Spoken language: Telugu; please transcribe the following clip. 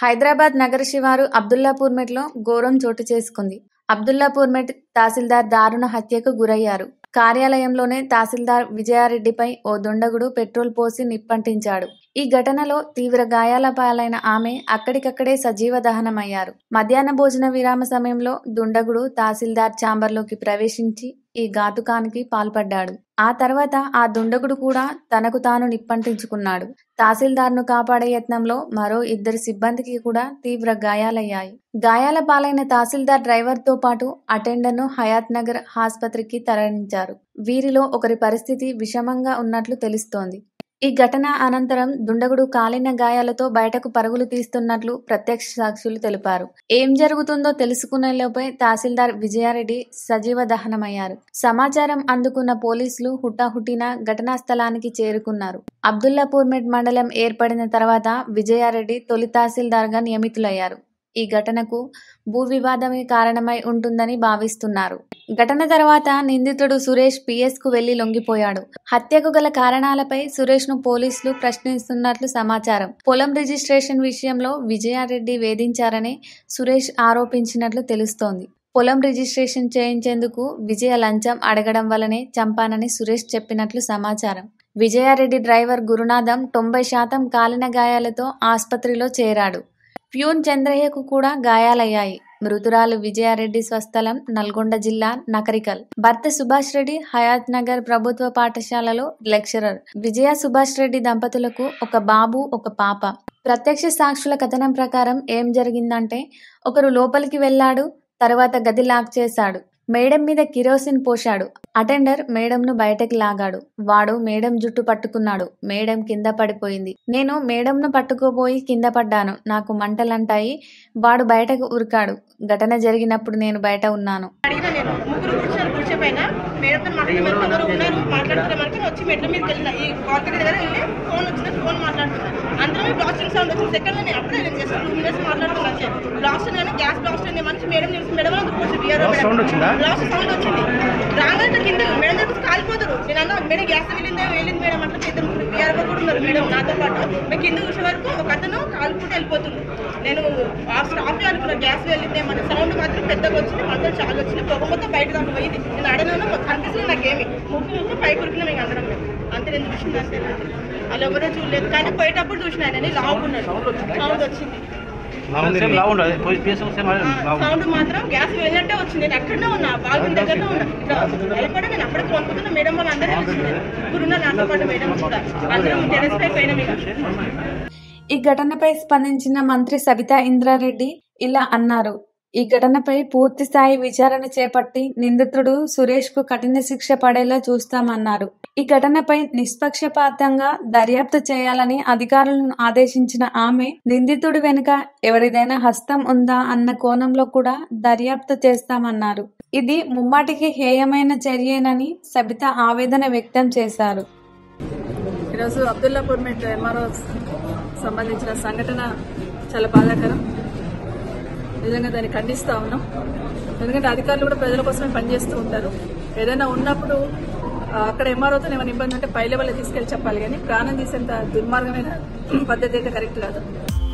హైదరాబాద్ నగర శివారు అబ్దుల్లాపూర్మెట్లో ఘోరం చోటు చేసుకుంది అబ్దుల్లాపూర్మెట్ తహసీల్దార్ దారుణ హత్యకు గురయ్యారు కార్యాలయంలోనే తహసీల్దార్ విజయారెడ్డిపై ఓ దుండగుడు పెట్రోల్ పోసి నిప్పంటించాడు ఈ ఘటనలో తీవ్ర గాయాల పాలైన ఆమె అక్కడికక్కడే సజీవ దహనమయ్యారు మధ్యాహ్న భోజన విరామ సమయంలో దుండగుడు తహసీల్దార్ ఛాంబర్లోకి ప్రవేశించి ఈ ఘాతుకానికి పాల్పడ్డాడు ఆ తర్వాత ఆ దుండగుడు కూడా తనకు తాను నిప్పంటించుకున్నాడు తహసీల్దార్ను కాపాడే యత్నంలో మరో ఇద్దరు సిబ్బందికి కూడా తీవ్ర గాయాలయ్యాయి గాయాల పాలైన తహసీల్దార్ డ్రైవర్తో పాటు అటెండర్ను హయాత్ నగర్ ఆసుపత్రికి తరలించారు వీరిలో ఒకరి పరిస్థితి విషమంగా ఉన్నట్లు తెలుస్తోంది ఈ ఘటన అనంతరం దుండగుడు కాలిన గాయాలతో బయటకు పరుగులు తీస్తున్నట్లు ప్రత్యక్ష సాక్షులు తెలిపారు ఏం జరుగుతుందో తెలుసుకునేలోపే తహసీల్దార్ విజయారెడ్డి సజీవ దహనమయ్యారు సమాచారం అందుకున్న పోలీసులు హుటాహుటిన ఘటనా స్థలానికి చేరుకున్నారు అబ్దుల్లాపూర్మెట్ మండలం ఏర్పడిన తర్వాత విజయారెడ్డి తొలి తహసీల్దార్గా నియమితులయ్యారు ఈ ఘటనకు భూ వివాదమే కారణమై ఉంటుందని భావిస్తున్నారు ఘటన తర్వాత నిందితుడు సురేష్ పిఎస్ కు వెళ్లి లొంగిపోయాడు హత్యకు గల కారణాలపై సురేష్ ను పోలీసులు ప్రశ్నిస్తున్నట్లు సమాచారం పొలం రిజిస్ట్రేషన్ విషయంలో విజయారెడ్డి వేధించారని సురేష్ ఆరోపించినట్లు తెలుస్తోంది పొలం రిజిస్ట్రేషన్ చేయించేందుకు విజయ లంచం అడగడం వల్లనే చంపానని సురేష్ చెప్పినట్లు సమాచారం విజయారెడ్డి డ్రైవర్ గురునాథం తొంభై శాతం కాలిన గాయాలతో ఆసుపత్రిలో చేరాడు ప్యూన్ చంద్రయ్యకు కూడా గాయాలయ్యాయి మృతురాలు విజయారెడ్డి స్వస్థలం నల్గొండ జిల్లా నకరికల్ భర్త సుభాష్ రెడ్డి హయాత్ నగర్ ప్రభుత్వ పాఠశాలలో లెక్చరర్ విజయ సుభాష్ రెడ్డి దంపతులకు ఒక బాబు ఒక పాప ప్రత్యక్ష సాక్షుల కథనం ప్రకారం ఏం జరిగిందంటే ఒకరు లోపలికి వెళ్ళాడు తర్వాత గది లాక్ చేశాడు మేడం మీద కిరోసిన్ పోశాడు అటెండర్ మేడంను బయటకి లాగాడు వాడు మేడం జుట్టు పట్టుకున్నాడు మేడం కింద పడిపోయింది నేను మేడంను పట్టుకోబోయి కింద పడ్డాను నాకు మంటలంటాయి వాడు బయటకు ఉరికాడు ఘటన జరిగినప్పుడు నేను బయట ఉన్నాను అడిగిన నేను ముగ్గురు కూర్చొని కూర్చో పైన మేడంతో మాట్లాడుతున్నారు ఎవరు ఉన్నారు మాట్లాడుతున్నారు మనకి వచ్చి మెట్ల మీదకి వెళ్ళిన ఈ కార్పెట్ దగ్గర వెళ్ళి ఫోన్ వచ్చింది ఫోన్ మాట్లాడుతున్నాను అందరూ బ్లాస్టింగ్ సౌండ్ వచ్చింది సెకండ్ నేను అప్పుడే నేను జస్ట్ టూ మినిట్స్ మాట్లాడుతున్నాను బ్లాస్ట్ కానీ గ్యాస్ బ్లాస్ట్ అనే మనిషి మేడం తెలిసి మేడం అని కూర్చో బిఆర్ సౌండ్ వచ్చిందా? బ్లాస్ట్ సౌండ్ వచ్చింది రాగానే కింద మేడం దగ్గర కాలిపోతారు నేను అన్న మేడం గ్యాస్ వెళ్ళిందే వెళ్ళింది మేడం అంటే ఇద్దరు ముగ్గురు బిఆర్ కూడా ఉన్నారు మేడం నాతో పాటు మేము కింద కూర్చే వరకు ఒక అతను కాలుకుంటూ వెళ్ళిపోతుంది నేను ఆ స్టాఫ్ అనుకున్న గ్యాస్ వెళ్ళిందే మన సౌండ్ మాత్రం పెద్దగా వచ్చింది మంటలు చాలా వచ్చింది పొగ మొత్తం బయట దాకా పోయింది నేను అడగను కనిపిస్తుంది నాకేమి ముగ్గు ముగ్గు పై కురికిన మేము అందరం మేము. అంతే నేను చూసింది అంతే నాకు. వాళ్ళు ఎవరో చూడలేదు కానీ పోయేటప్పుడు చూసిన ఆయన లావుకున్నాడు సౌండ్ వచ్చింది సేమ్ లావుండు అదే పోయి పీఎస్ సేమ్ అదే లావుండు సౌండ్ మాత్రం గ్యాస్ వెళ్ళినట్టే వచ్చింది నేను అక్కడనే ఉన్నా బాల్కనీ దగ్గరనే ఉన్నా ఇట్లా భయపడి నేను అప్పటికి కొనుక్కుతున్నా మేడం వాళ్ళు అందరూ వచ్చింది ముగ్గురున్న నాతో పాటు మేడం కూడా అందరం టెరెస్ పై పోయినా మీకు ఈ ఘటనపై స్పందించిన మంత్రి సబితా ఇంద్రారెడ్డి ఇలా అన్నారు ఈ ఘటనపై పూర్తి స్థాయి విచారణ చేపట్టి నిందితుడు సురేష్ కు కఠిన శిక్ష పడేలా చూస్తామన్నారు ఈ ఘటనపై నిష్పక్షపాతంగా దర్యాప్తు చేయాలని అధికారులను ఆదేశించిన ఆమె నిందితుడి వెనుక ఎవరిదైనా హస్తం ఉందా అన్న కోణంలో కూడా దర్యాప్తు చేస్తామన్నారు ఇది ముమ్మాటికి హేయమైన చర్యేనని సబిత ఆవేదన వ్యక్తం చేశారు ఈరోజు అబ్దుల్లాపూర్ మెట్ ఎంఆర్ఓ సంబంధించిన సంఘటన చాలా బాధాకరం నిజంగా దాన్ని ఖండిస్తా ఉన్నాం ఎందుకంటే అధికారులు కూడా ప్రజల కోసమే పనిచేస్తూ ఉంటారు ఏదైనా ఉన్నప్పుడు ఆ, అక్కడ ఎంఆర్ఓతో ఏమైనా ఇబ్బంది ఉంటే పై లెవెల్ తీసుకెళ్లి చెప్పాలి కానీ ప్రాణం తీసేంత దుర్మార్గమైన పద్ధతి అయితే కరెక్ట్ కాదు